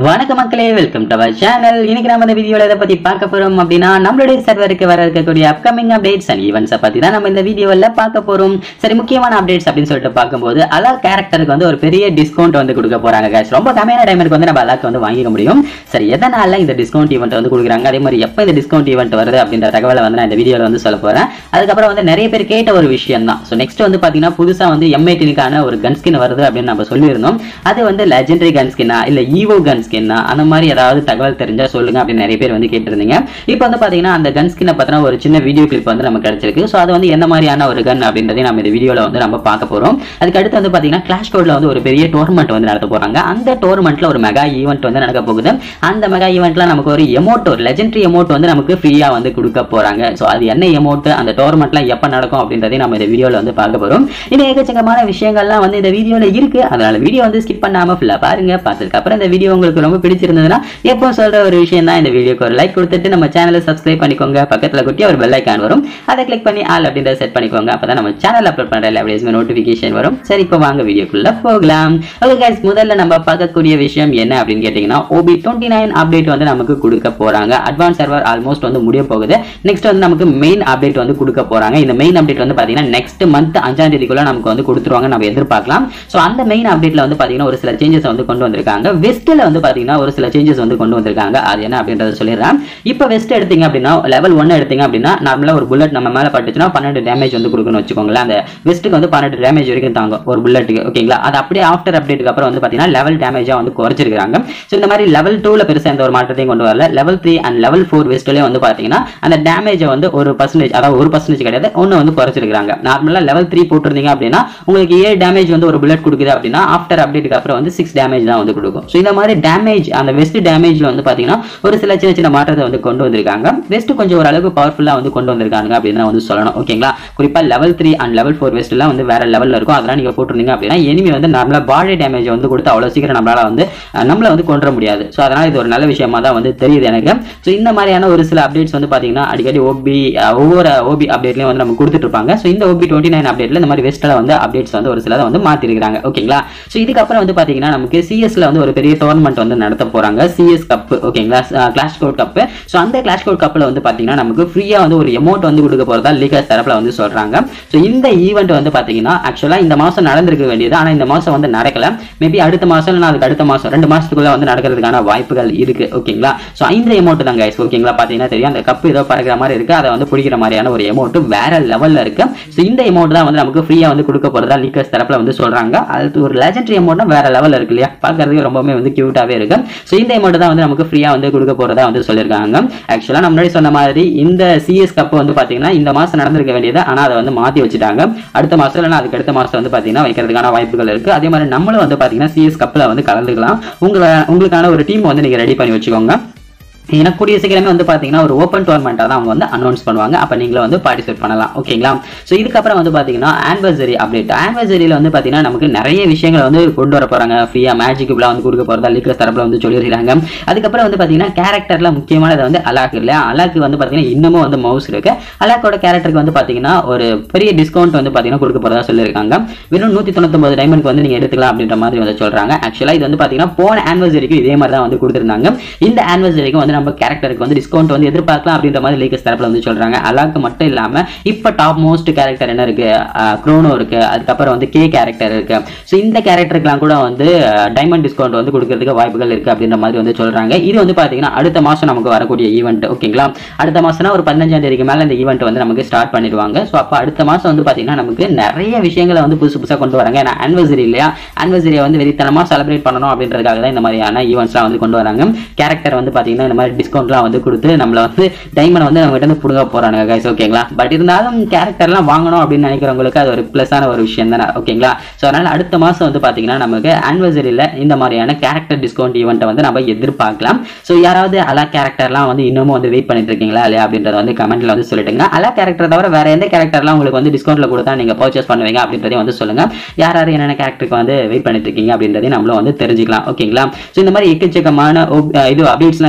வணக்க மக்களே welcome to our channel இன்னைக்கு நம்ம இந்த வீடியோல எதை பத்தி பார்க்க போறோம் அப்படின்னா நம்மளுடைய சர்வருக்கு வர இருக்கக்கூடிய அப்கமிங் அப்டேட்ஸ் அண்ட் ஈவெண்ட்ஸை பத்தி தான் நம்ம இந்த வீடியோல பார்க்க போறோம் சரி முக்கியமான அப்டேட்ஸ் அப்படின்னு சொல்லிட்டு பார்க்கும்போது அலா கேரக்டருக்கு வந்து ஒரு பெரிய டிஸ்கவுண்ட் வந்து கொடுக்க போறாங்க guys ரொம்ப கம்மியான டைமுக்கு வந்து நம்ம அலாக்கு வந்து வாங்கிக்க முடியும் சரி எதனால இந்த டிஸ்கவுண்ட் ஈவெண்ட் வந்து கொடுக்குறாங்க அதே மாதிரி எப்போ இந்த டிஸ்கவுண்ட் ஈவெண்ட் வருது அப்படின்ற தகவலை வந்து நான் இந்த வீடியோல வந்து சொல்ல போறேன் அதுக்கப்புறம் வந்து நிறைய பேர் கேட்ட ஒரு விஷயம் தான் ஸோ நெக்ஸ்ட் வந்து பாத்தீங்கன்னா புதுசா வந்து எம்ஐடினுக்கான ஒரு கன் ஸ்கின் வருது அப்படின்னு நம்ம சொல்லியிருந்தோம் அது வந்து லெஜெண்டரி கன் ஸ்கின்னா இல்ல ஈவோ கன் ஸ்கின்னா அந்த மாதிரி ஏதாவது தகவல் தெரிஞ்சா சொல்லுங்க அப்படின்னு நிறைய பேர் வந்து கேட்டிருந்தீங்க இப்போ வந்து பாத்தீங்கன்னா அந்த கன் ஸ்கின்னை பத்தின ஒரு சின்ன வீடியோ கிளிப் வந்து நமக்கு கிடைச்சிருக்கு ஸோ அது வந்து என்ன மாதிரியான ஒரு கன் அப்படின்றதையும் நம்ம இந்த வீடியோல வந்து நம்ம பார்க்க போறோம் அதுக்கு அடுத்து வந்து பாத்தீங்கன்னா கிளாஷ் கோட்ல வந்து ஒரு பெரிய டோர்னமெண்ட் வந்து நடத்த போறாங்க அந்த டோர்னமெண்ட்ல ஒரு மெகா ஈவெண்ட் வந்து நடக்க போகுது அந்த மெகா ஈவெண்ட்ல நமக்கு ஒரு எமோட் ஒரு லெஜெண்டரி எமோட் வந்து நமக்கு ஃப்ரீயா வந்து கொடுக்க போறாங்க ஸோ அது என்ன எமோட் அந்த டோர்னமெண்ட்லாம் எப்போ நடக்கும் அப்படின்றதையும் நம்ம இந்த வீடியோல வந்து பார்க்க போறோம் இன்னும் ஏகச்சக்கமான விஷயங்கள்லாம் வந்து இந்த வீடியோல இருக்கு அதனால வீடியோ வந்து ஸ்கிப் பண்ணாம ஃபுல்லா பாருங்க பார்த்ததுக்கு அப்புறம் இந்த வீடியோ உங்களுக்கு ரொம்ப பிடிச்சிருந்ததுன்னா எப்போ சொல்ற ஒரு விஷயம் தான் இந்த வீடியோக்கு ஒரு லைக் கொடுத்துட்டு நம்ம சேனலை சப்ஸ்கிரைப் பண்ணிக்கோங்க பக்கத்துல குட்டி ஒரு பெல் ஐக்கான் வரும் அதை கிளிக் பண்ணி ஆல் அப்படின்றத செட் பண்ணிக்கோங்க அப்பதான் நம்ம சேனல் அப்லோட் பண்ற எல்லா வீடியோஸ்மே நோட்டிஃபிகேஷன் வரும் சரி இப்போ வாங்க வீடியோக்குள்ள போகலாம் ஓகே guys முதல்ல நம்ம பார்க்கக்கூடிய விஷயம் என்ன அப்படின்னு கேட்டிங்கன்னா ஓபி டுவெண்ட்டி நைன் அப்டேட் வந்து நமக்கு கொடுக்க போறாங்க அட்வான்ஸ் சர்வர் ஆல்மோஸ்ட் வந்து முடிய போகுது நெக்ஸ்ட் வந்து நமக்கு மெயின் அப்டேட் வந்து கொடுக்க போறாங்க இந்த மெயின் அப்டேட் வந்து பாத்தீங்கன்னா நெக்ஸ்ட் மந்த் அஞ்சாம் தேதிக்குள்ள நமக்கு வந்து கொடுத்துருவாங்க நம்ம எதிர்பார்க்கலாம் ஸோ அந்த மெயின் அப்டேட்ல வந்து பாத்தீங்கன்னா ஒரு சில சேஞ்சஸ் வந்து கொண்டு வந்திருக்காங்க வெஸ்ட்ல வந்து பாத்தீங்கன்னா ஒரு சில சேஞ்சஸ் வந்து கொண்டு வந்திருக்காங்க அது என்ன அப்படின்றத சொல்லிடுறேன் இப்போ வெஸ்ட் எடுத்தீங்க அப்படின்னா லெவல் ஒன் எடுத்தீங்க அப்படின்னா நார்மலா ஒரு புல்லட் நம்ம மேல பட்டுச்சுன்னா பன்னெண்டு டேமேஜ் வந்து கொடுக்கணும்னு வச்சுக்கோங்களேன் அந்த வெஸ்ட்டுக்கு வந்து பன்னெண்டு டேமேஜ் வரைக்கும் தாங்கும் ஒரு புல்லட்டுக்கு ஓகேங்களா அது அப்படியே ஆஃப்டர் அப்டேட்டுக்கு அப்புறம் வந்து பாத்தீங்கன்னா லெவல் டேமேஜா வந்து குறைச்சிருக்காங்க ஸோ இந்த மாதிரி லெவல் டூல பெருசா எந்த ஒரு மாற்றத்தையும் கொண்டு வரல level three and level four வெஸ்ட்லயே வந்து பாத்தீங்கன்னா அந்த டேமேஜை வந்து ஒரு பர்சன்டேஜ் அதாவது ஒரு பர்சன்டேஜ் கிடையாது ஒன்று வந்து குறைச்சிருக்காங்க நார்மலா லெவல் த்ரீ போட்டிருந்தீங்க அப்படின்னா உங்களுக்கு ஏழு டேமேஜ் வந்து ஒரு புல்லட் கொடுக்குது அப்படின்னா ஆஃப்டர் அப்டேட்டுக்கு அப்புறம் வந்து சிக்ஸ் டேமேஜ் தான் வந்து கொடுக்கும் ஸோ இந்த மாதிரி டேமேஜ் அந்த வெஸ்ட் டேமேஜ்ல வந்து பாத்தீங்கன்னா ஒரு சில சின்ன சின்ன மாற்றத்தை வந்து கொண்டு வந்திருக்காங்க வெஸ்ட் கொஞ்சம் ஓரளவுக்கு பவர்ஃபுல்லா வந்து கொண்டு வந்திருக்காங்க அப்படின்னு தான் வந்து சொல்லணும் ஓகேங்களா குறிப்பா level three and level four வெஸ்ட்லாம் வந்து வேற லெவல்ல இருக்கும் அதெல்லாம் நீங்க போட்டிருந்தீங்க அப்படின்னா எனிமி வந்து நார்மலா பாடி டேமேஜ் வந்து கொடுத்து அவ்வளவு சீக்கிரம் நம்மளால வந்து அஹ், நம்மள வந்து கொன்ற முடியாது ஸோ அதனால இது ஒரு நல்ல விஷயமா தான் வந்து தெரியுது எனக்கு ஸோ இந்த மாதிரியான ஒரு சில அப்டேட்ஸ் வந்து பாத்தீங்கன்னா அடிக்கடி ஓபி ஒவ்வொரு ஓபி அப்டேட்லயும் வந்து நம்ம கொடுத்துட்டு இருப்பாங்க ஸோ இந்த ஓபி டுவெண்ட்டி நைன் அப்டேட்ல இந்த மாதிரி வெஸ்ட்ல வந்து அப்டேட்ஸ் வந்து ஒரு சிலதை வந்து மாத்திருக்காங்க ஓகேங்களா ஸோ இதுக்கப்புறம் வந்து பாத்தீங்கன்னா நமக்கு சிஎஸ்ல வந்து ஒரு பெரிய டோர்னமெண்ட் வந்து நடத்த போறாங்க சிஎஸ் கப் ஓகேங்களா கிளாஷ் கோட் கப் ஸோ அந்த கிளாஷ் கோட் கப்ல வந்து பாத்தீங்கன்னா நமக்கு ஃப்ரீயா வந்து ஒரு அமௌண்ட் வந்து கொடுக்க போறதா லீகர்ஸ் தரப்புல வந்து சொல்றாங்க ஸோ இந்த ஈவெண்ட் வந்து பாத்தீங்கன்னா ஆக்சுவலா இந்த மாசம் நடந்திருக்க வேண்டியது ஆனா இந்த மாசம் வந்து நடக்கல மேபி அடுத்த மாசம் இல்லைன்னா அதுக்கு அடுத்த மாசம் ரெண்டு மாசத்துக்குள்ள வந்து நடக்கிறதுக்கான வாய்ப்புகள் இருக்கு ஓகேங்களா ஸோ இந்த அமௌண்ட் தான் கைஸ் ஓகேங்களா பாத்தீங்கன்னா தெரியும் அந்த கப் ஏதோ பறக்கிற மாதிரி இருக்கு அதை வந்து பிடிக்கிற மாதிரியான ஒரு அமௌண்ட் வேற லெவல்ல இருக்கு ஸோ இந்த அமௌண்ட் தான் வந்து நமக்கு ஃப்ரீயா வந்து கொடுக்க போறதா லீக்கர்ஸ் தரப்புல வந்து சொல்றாங்க அது ஒரு லெஜெண்டரி அமௌண்ட் வேற லெவல்ல இருக்கு இல்லையா பார்க்கறதுக்கு ரொம்பவே வந்து கியூட்டாவே இருக்கு ஸோ இந்த அமௌண்ட் தான் வந்து நமக்கு ஃப்ரீயா வந்து கொடுக்க போறதா வந்து சொல்லியிருக்காங்க ஆக்சுவலா நம்ம முன்னாடி சொன்ன மாதிரி இந்த சிஎஸ் கப் வந்து பாத்தீங்கன்னா இந்த மாசம் நடந்திருக்க வேண்டியது ஆனா அதை வந்து மாத்தி வச்சுட்டாங்க அடுத்த மாசம் இல்லைன்னா அதுக்கு அடுத்த மாசம் வந்து பாத்தீங்கன்னா வைக்கிறதுக்கான வாய்ப்புகள் இருக்கு அதே மாதிரி நம்மளும் வந்து பாத்தீங்கன்னா சிஎஸ் கப்ல வந்து கலந்துக்கலாம் உங்களை உங்களுக்கான ஒரு டீம் வந்து நீங்க ரெடி பண்ணி வச்சுக்கோங்க ஏன்னா கூடிய சீக்கிரமே வந்து பார்த்தீங்கன்னா ஒரு ஓப்பன் டோர்னமெண்ட்டாக தான் அவங்க வந்து அனௌன்ஸ் பண்ணுவாங்க அப்போ நீங்களும் வந்து பார்ட்டிசிபேட் பண்ணலாம் ஓகேங்களா ஸோ இதுக்கப்புறம் வந்து பார்த்தீங்கன்னா ஆனிவர்சரி அப்டேட் ஆனிவர்சரியில் வந்து பார்த்தீங்கன்னா நமக்கு நிறைய விஷயங்கள் வந்து கொண்டு வர போகிறாங்க ஃப்ரீயாக மேஜிக் இப்பெல்லாம் வந்து கொடுக்க போகிறதா லீக்கர்ஸ் தரப்பில் வந்து சொல்லியிருக்காங்க அதுக்கப்புறம் வந்து பார்த்தீங்கன்னா கேரக்டரில் முக்கியமானது வந்து அலாக் இல்லையா அலாக்கு வந்து பார்த்தீங்கன்னா இன்னமும் வந்து மவுஸ் இருக்கு அலாக்கோட கேரக்டருக்கு வந்து பார்த்தீங்கன்னா ஒரு பெரிய டிஸ்கவுண்ட் வந்து பார்த்தீங்கன்னா கொடுக்க போகிறதா சொல்லியிருக்காங்க வெறும் நூற்றி தொண்ணூத்தொம்பது டைமண்ட்க்கு வந்து நீங்கள் எடுத்துக்கலாம் அப்படின்ற மாதிரி வந்து சொல்கிறாங்க ஆக்சுவலாக இது வந்து பார்த்தீங்கன்னா போன ஆனிவர்சரிக்கு இதே மாதிரி தான் வந்து கொடுத்துருந்தாங்க இந்த ஆனிவர்சரிக்கு வந்து நம்ம கேரக்டருக்கு வந்து டிஸ்கவுண்ட் வந்து எதிர்பார்க்கலாம் அப்படின்ற மாதிரி லீக்கர்ஸ் தரப்புல வந்து சொல்றாங்க அலாக்கு மட்டும் இல்லாம இப்ப டாப் மோஸ்ட் கேரக்டர் என்ன இருக்கு க்ரோனோ இருக்கு அதுக்கப்புறம் வந்து கே கேரக்டர் இருக்கு ஸோ இந்த கேரக்டருக்குலாம் கூட வந்து டைமண்ட் டிஸ்கவுண்ட் வந்து கொடுக்கறதுக்கு வாய்ப்புகள் இருக்கு அப்படின்ற மாதிரி வந்து சொல்றாங்க இது வந்து பாத்தீங்கன்னா அடுத்த மாசம் நமக்கு வரக்கூடிய ஈவெண்ட் ஓகேங்களா அடுத்த மாசம்னா ஒரு பதினஞ்சாம் தேதிக்கு மேல இந்த ஈவெண்ட் வந்து நமக்கு ஸ்டார்ட் பண்ணிடுவாங்க ஸோ அப்போ அடுத்த மாசம் வந்து பாத்தீங்கன்னா நமக்கு நிறைய விஷயங்களை வந்து புதுசு புதுசாக கொண்டு வராங்க ஏன்னா ஆனிவர்சரி இல்லையா ஆனிவர்சரியை வந்து வெறித்தனமா செலிப்ரேட் பண்ணணும் அப்படின்றதுக்காக தான் இந்த மாதிரியான ஈவெண்ட்ஸ்லாம் வந்து கொண்டு வராங்க கேரக்டர் வந்து பாத்தீங்கன்னா இந்த மாதிரி டிஸ்கவுண்ட்லாம் வந்து கொடுத்து நம்மள வந்து டைமண்ட் வந்து நம்ம கிட்ட இருந்து புடுங்க போறானுங்க கைஸ் ஓகேங்களா பட் இருந்தாலும் கேரக்டர்லாம் வாங்கணும் அப்படின்னு நினைக்கிறவங்களுக்கு அது ஒரு ப்ளஸான ஒரு விஷயம் தானே ஓகேங்களா ஸோ அதனால அடுத்த மாசம் வந்து பாத்தீங்கன்னா நமக்கு ஆனிவர்சரியில் இந்த மாதிரியான கேரக்டர் டிஸ்கவுண்ட் ஈவெண்ட்டை வந்து நம்ம எதிர்பார்க்கலாம் ஸோ யாராவது அலா கேரக்டர்லாம் வந்து இன்னமும் வந்து வெயிட் பண்ணிட்டு இருக்கீங்களா இல்லையா அப்படின்றத வந்து கமெண்ட்ல வந்து சொல்லிட்டுங்க அலா கேரக்டர் தவிர வேற எந்த கேரக்டர்லாம் உங்களுக்கு வந்து டிஸ்கவுண்ட்ல கொடுத்தா நீங்க பர்ச்சேஸ் பண்ணுவீங்க அப்படின்றதையும் வந்து சொல்லுங்க யார் யார் என்னென்ன கேரக்டருக்கு வந்து வெயிட் பண்ணிட்டு இருக்கீங்க அப்படின்றதையும் நம்மளும் வந்து தெரிஞ்சுக்கலாம் ஓகேங்களா ஸோ இந்த மாதிரி எக்கச்சக்கமான op- அஹ் இது அப்டேட்ஸ்லாம் இருக்கு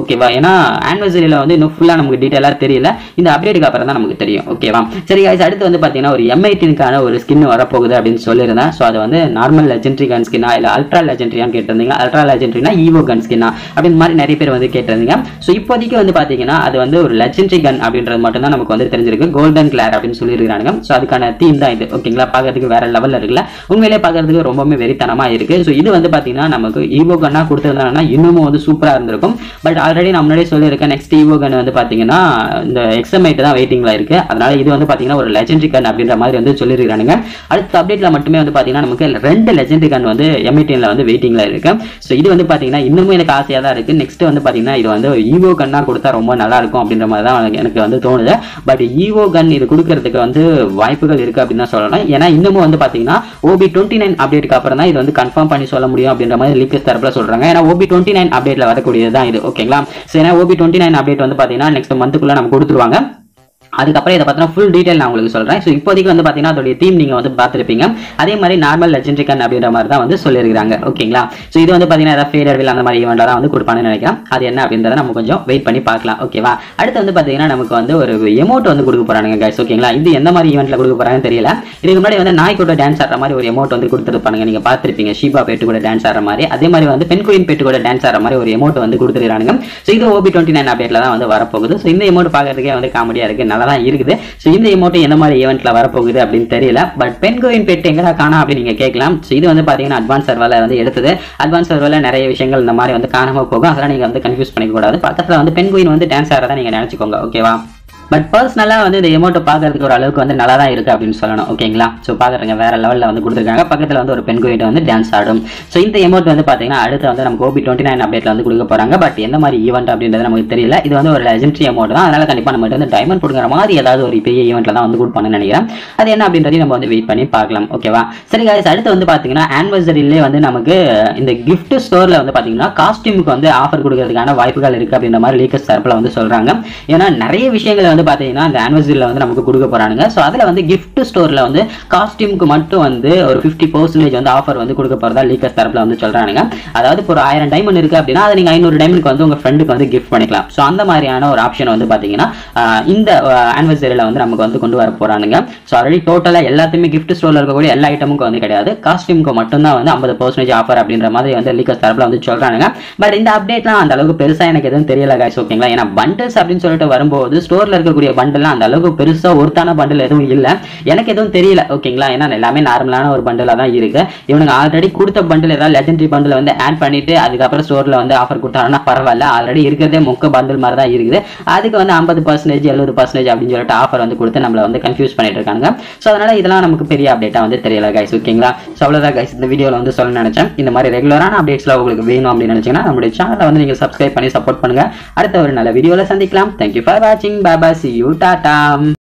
ஓகேவா ஏன்னா ஆனிவர்சரியில் வந்து இன்னும் ஃபுல்லாக நமக்கு டீட்டெயிலாக தெரியல இந்த அப்டேட்டுக்கு அப்புறம் தான் நமக்கு தெரியும் ஓகேவா சரி guys அடுத்து வந்து பார்த்தீங்கன்னா ஒரு எம்ஐடினுக்கான ஒரு ஸ்கின் வரப்போகுது அப்படின்னு சொல்லியிருந்தேன் ஸோ அது வந்து நார்மல் லெஜெண்டரி கன் ஸ்கின்னா இல்லை அல்ட்ரா லெஜெண்டரியான்னு கேட்டிருந்தீங்க அல்ட்ரா லெஜெண்டரினா ஈவோ கன் ஸ்கின்னா அப்படின்னு மாதிரி நிறைய பேர் வந்து கேட்டிருந்தீங்க ஸோ இப்போதைக்கு வந்து பார்த்தீங்கன்னா அது வந்து ஒரு லெஜெண்டரி கன் அப்படின்றது மட்டும் தான் நமக்கு வந்து தெரிஞ்சிருக்கு கோல்டன் கிளார் அப்படின்னு சொல்லியிருக்காங்க ஸோ அதுக்கான தீம் தான் இது ஓகேங்களா பார்க்கறதுக்கு வேற லெவலில் இருக்குல்ல உண்மையிலே பார்க்கறதுக்கு ரொம்பவே வெறித்தனமா இருக்கு ஸோ இது வந்து பார்த்தீங்கன்னா நமக்கு ஈவோ கன்னா கொடுத்துருந்தாங்கன்னா இன்னமும் வந்து சூப்பராக இருந்திருக்கும் பட் ஆல்ரெடி நான் முன்னாடியே சொல்லியிருக்கேன் நெக்ஸ்ட் ஈவோ கன் வந்து பார்த்தீங்கன்னா இந்த எக்ஸமைட் தான் வெயிட்டிங்ல இருக்கு அதனால இது வந்து பார்த்தீங்கன்னா ஒரு லெஜெண்டரி கன் அப்படின்ற மாதிரி வந்து சொல்லியிருக்கானுங்க அடுத்த அப்டேட்ல மட்டுமே வந்து பார்த்தீங்கன்னா நமக்கு ரெண்டு லெஜெண்டரி கன் வந்து எம்ஐடிஎன்ல வந்து வெயிட்டிங்ல இருக்கு ஸோ இது வந்து பார்த்தீங்கன்னா இன்னமும் எனக்கு ஆசையாக தான் இருக்கு நெக்ஸ்ட் வந்து பார்த்தீங்கன்னா இது வந்து ஈவோ கன்னா கொடுத்தா ரொம்ப நல்லா இருக்கும் அப்படின்ற மாதிரி தான் எனக்கு- எனக்கு வந்து தோணுது பட் ஈவோ கன் இது கொடுக்கறதுக்கு வந்து வாய்ப்புகள் இருக்கு அப்படின்னு தான் சொல்லலாம் ஏன்னா இன்னமும் வந்து பார்த்தீங்கன்னா ஓபி டுவெண்ட்டி நைன் அப்டேட்டுக்கு அப்புறம் தான் இது வந்து கன்ஃபார்ம் பண்ணி சொல்ல முடியும் அப்படின்ற மாதிரி லீக்கர்ஸ் தரப்புல சொல்றாங்க ஏன்னா ஓபி டுவெண்ட்டி நைன் அப்டேட்ல வரக்கூடியது தான் இது ஓகேங்களா ஸோ ஏன்னா ஓபி டுவெண்ட்டி நைன் அப்டேட் வந்து பார்த்தீங்கன்னா நெக்ஸ்ட் மந்த்துக்குள்ள நம்ம கொடுத்துருவாங்க அதுக்கப்புறம் இதை பற்றின ஃபுல் டீடைல் நான் உங்களுக்கு சொல்கிறேன் ஸோ இப்போதைக்கு வந்து பார்த்தீங்கன்னா அதோடைய தீம் நீங்கள் வந்து பார்த்துருப்பீங்க அதே மாதிரி நார்மல் லெஜெண்டரி கன் அப்படின்ற மாதிரி தான் வந்து சொல்லியிருக்காங்க ஓகேங்களா ஸோ இது வந்து பார்த்தீங்கன்னா ஏதாவது ஃபேடர் வில் அந்த மாதிரி ஈவெண்ட்டாக தான் வந்து கொடுப்பான்னு நினைக்கிறேன் அது என்ன அப்படின்றத நம்ம கொஞ்சம் வெயிட் பண்ணி பார்க்கலாம் ஓகேவா அடுத்து வந்து பார்த்தீங்கன்னா நமக்கு வந்து ஒரு எமௌண்ட் வந்து கொடுக்க போகிறாங்க guys ஓகேங்களா இது எந்த மாதிரி ஈவெண்ட்டில் கொடுக்க போகிறாங்கன்னு தெரியல இதுக்கு முன்னாடி வந்து நாய் கூட டான்ஸ் ஆடுற மாதிரி ஒரு எமௌண்ட் வந்து கொடுத்துருப்பாங்க நீங்கள் பார்த்துருப்பீங்க ஷீபா பெட்டு கூட டான்ஸ் ஆடுற மாதிரி அதே மாதிரி வந்து பெண் குயின் பெட்டு கூட டான்ஸ் ஆடுற மாதிரி ஒரு எமௌண்ட் வந்து கொடுத்துருக்காங்க ஸோ இது ஓபி டுவெண்ட்டி நைன் அப்டேட்ல தான் வந்து வரப்போகுது ஸோ இந்த எமௌண்ட் பார்க்கறதுக்கே வந்து காமெடியாக இருக்குது நல்லா தான் இருக்குது ஸோ இந்த எமௌண்ட் எந்த மாதிரி ஈவெண்ட்ல வரப்போகுது அப்படின்னு தெரியல பட் பெண் கோயின் பெட் எங்கடா காணா அப்படின்னு நீங்க கேட்கலாம் ஸோ இது வந்து பாத்தீங்கன்னா அட்வான்ஸ் சர்வரில் வந்து எடுத்தது அட்வான்ஸ் சர்வரில் நிறைய விஷயங்கள் இந்த மாதிரி வந்து காணாம போகும் அதெல்லாம் நீங்க வந்து கன்ஃபியூஸ் பண்ணிக்க கூடாது பக்கத்துல வந்து பெண் கோயின் வந்து டான்ஸ் ஆடுறதா நீங்க நினைச்சுக்கோங்க ஓகேவா பட் பர்சனலாக வந்து இந்த எமௌண்ட்டை பார்க்கறதுக்கு ஒரு அளவுக்கு வந்து நல்லா தான் இருக்குது அப்படின்னு சொல்லணும் ஓகேங்களா ஸோ பார்க்குறங்க வேற லெவலில் வந்து கொடுத்துருக்காங்க பக்கத்தில் வந்து ஒரு பெண் கோயிட்ட வந்து டான்ஸ் ஆடும் ஸோ இந்த எமௌண்ட் வந்து பார்த்தீங்கன்னா அடுத்து வந்து நமக்கு ஓபி டுவெண்ட்டி நைன் அப்டேட்ல வந்து கொடுக்க போகிறாங்க பட் எந்த மாதிரி ஈவெண்ட் அப்படின்றது நமக்கு தெரியல இது வந்து ஒரு லெஜெண்டரி அமௌண்ட் தான் அதனால கண்டிப்பாக நம்ம வந்து டைமண்ட் கொடுக்குற மாதிரி ஏதாவது ஒரு பெரிய ஈவெண்ட்ல தான் வந்து கொடுப்பாங்கன்னு நினைக்கிறேன் அது என்ன அப்படின்றதையும் நம்ம வந்து வெயிட் பண்ணி பார்க்கலாம் ஓகேவா சரி guys அடுத்து வந்து பார்த்தீங்கன்னா ஆனிவர்சரியிலே வந்து நமக்கு இந்த gift ஸ்டோரில் வந்து பார்த்தீங்கன்னா காஸ்டியூமுக்கு வந்து ஆஃபர் கொடுக்கறதுக்கான வாய்ப்புகள் இருக்குது அப்படின்ற மாதிரி லீக்கர்ஸ் தரப்பில் வந்து சொல்கிறாங்க ஏன்னா நிறைய விஷயங்களை வந்து பார்த்தீங்கன்னா இந்த ஆனிவர்சரியில் வந்து நமக்கு கொடுக்க போகிறானுங்க ஸோ அதில் வந்து gift ஸ்டோரில் வந்து காஸ்டியூமுக்கு மட்டும் வந்து ஒரு ஃபிஃப்டி பர்சன்டேஜ் வந்து ஆஃபர் வந்து கொடுக்க போகிறதா லீக்கர்ஸ் தரப்பில் வந்து சொல்கிறானுங்க அதாவது இப்போ ஒரு ஆயிரம் டைமண்ட் இருக்குது அப்படின்னா அதை நீங்கள் ஐநூறு டைமண்ட்க்கு வந்து உங்கள் ஃப்ரெண்டுக்கு வந்து gift பண்ணிக்கலாம் ஸோ அந்த மாதிரியான ஒரு ஆப்ஷன் வந்து பார்த்தீங்கன்னா ஆஹ் இந்த ஆனிவர்சரியில் வந்து நமக்கு வந்து கொண்டு வர போகிறானுங்க ஸோ ஆல்ரெடி டோட்டலாக எல்லாத்தையுமே gift ஸ்டோரில் இருக்கக்கூடிய எல்லா ஐட்டமுக்கும் வந்து கிடையாது காஸ்டியூமுக்கு மட்டும்தான் வந்து ஐம்பது பர்சன்டேஜ் ஆஃபர் அப்படின்ற மாதிரி வந்து லீக்கர்ஸ் தரப்பில் வந்து சொல்கிறானுங்க பட் இந்த அப்டேட்லாம் அந்த அளவுக்கு பெருசாக எனக்கு எதுவும் தெரியல guys ஓகேங்களா ஏன்னா பண்டல்ஸ் அப்படின்னு சொல்லிட்டு வரும்போது ஸ்டோரில் இருக்கக்கூடிய பண்டல்லாம் அந்த அளவுக்கு பெருசாக ஒருத்தான பண்டல் எதுவும் இல்லை எனக்கு எதுவும் தெரியல ஓகேங்களா ஏன்னா எல்லாமே நார்மலான ஒரு பண்டலாக தான் இருக்கு இவனுங்க ஆல்ரெடி கொடுத்த பண்டில் ஏதாவது லெஜெண்டரி பண்டில் வந்து ஆட் பண்ணிட்டு அதுக்கப்புறம் ஸ்டோரில் வந்து ஆஃபர் கொடுத்தாங்கன்னா பரவாயில்ல ஆல்ரெடி இருக்கிறதே முக்க பண்டில் மாதிரி தான் இருக்குது அதுக்கு வந்து ஐம்பது பர்சன்டேஜ் எழுபது பர்சன்டேஜ் அப்படின்னு சொல்லிட்டு ஆஃபர் வந்து கொடுத்து நம்மளை வந்து கன்ஃபியூஸ் பண்ணிட்டு இருக்காங்க ஸோ அதனால இதெல்லாம் நமக்கு பெரிய அப்டேட்டாக வந்து தெரியல கைஸ் ஓகேங்களா ஸோ அவ்வளோதான் கைஸ் இந்த வீடியோவில் வந்து சொல்ல நினைச்சேன் இந்த மாதிரி ரெகுலரான அப்டேட்ஸ்லாம் உங்களுக்கு வேணும் அப்படின்னு நினைச்சீங்கன்னா நம்மளுடைய சேனலை வந்து நீங்கள் சப்ஸ்கிரைப் பண்ணி சப்போர்ட் பண்ணுங்க அடுத்த ஒரு நல்ல வீடியோவில் சந்திக்கலாம் தேங்க்யூ ஃபார் வாட்சிங் பாபா சி யூ டாடா